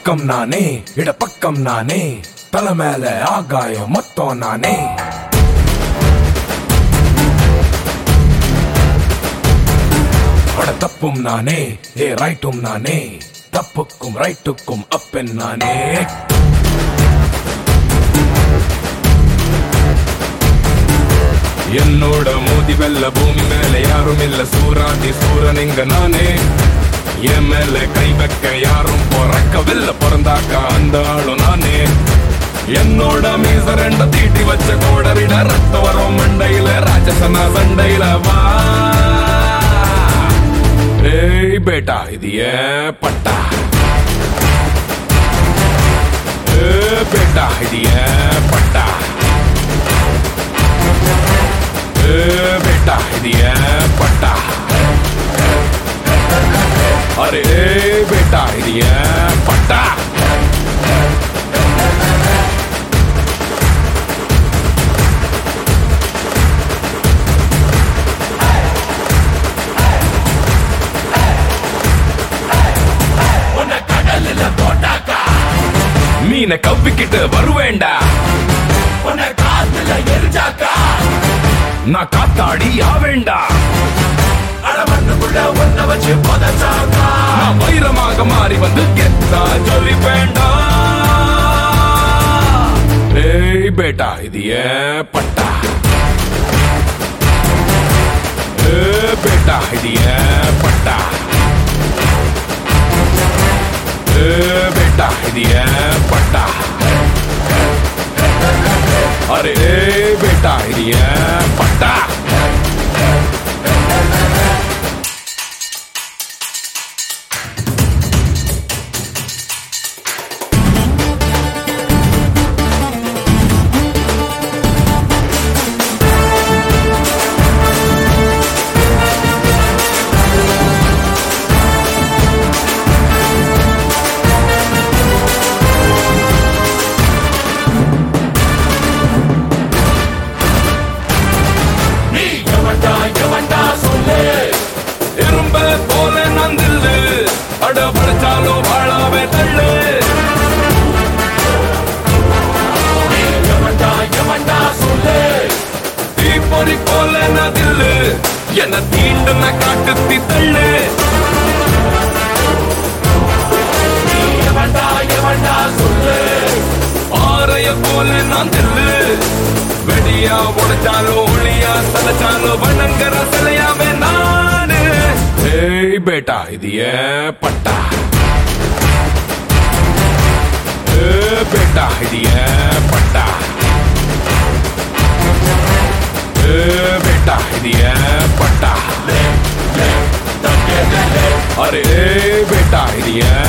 பக்கம் நானே இட பக்கம் நானே தலை மேல ஆகாயம் மொத்தம் நானே அட தப்பும் நானே ஏ ரைட்டும் நானே தப்புக்கும் ரைட்டுக்கும் அப்பன் நானே என்னோட மோதி வெல்ல பூமி மேல யாரும் இல்ல சூராதி சூரன் இங்க நானே என் மேல கை வைக்க யாரும் பிறக்கவில்லை பிறந்தாக்கா அந்த ஆளும் நானே என்னோட மீச ரெண்ட தீட்டி வச்ச கோடரிட ரத்த வரும் மண்டையில ராட்சசனா சண்டையில வா ஏய் பேட்டா இது ஏன் பட்டா ஏ பேட்டா இது ஏன் பட்டா ஏ பேட்டா இது ஏன் பட்டா அரே பேட்டா இது ஏன் பட்டா மீனை கவ்விக்கிட்டு வருவேண்டா உன்னை காத்துல எரிஞ்சாக்கா நான் காத்தாடி ஆவேண்டா அடமண்ணுக்குள்ள ஒன்ன வச்சு புதைச்சாக்கா நான் வைரமாக மாறி வந்து கெத்தா சொல்லி வேண்டாம் ஏய் பேட்டா இது ஏன் பட்டா ஏ பேட்டா இது ஏன் பட்டா ஏ பேட்டா இது ஏன் பட்டா அரே பேட்டா இது ஏன் பட்டா நீ எவன்டா எவன்டா சொல்லு எறும்ப போல நான் தில்லு அட படைச்சாலும் வாழாவே தள்ளு நீ எவன்டா எவன்டா சொல்லு தீப்பொறி போல நான் தில்லு என்ன தீண்டுன காட்டுத்தி தள்ளு நீ எவன்டா எவன்டா சொல்லு ஆரைய போல நான் தில்லு வெடியா உடைச்சாலும் ஒளியா சலைச்சாலும் வணங்குற சிலையாவே நானு ஏய் பேட்டா இது ஏன் பட்டா ஏ பேட்டா இது ஏன் பட்டா ஏ பேட்டா இது ஏன் பட்டா அரே பேட்டா இது ஏன்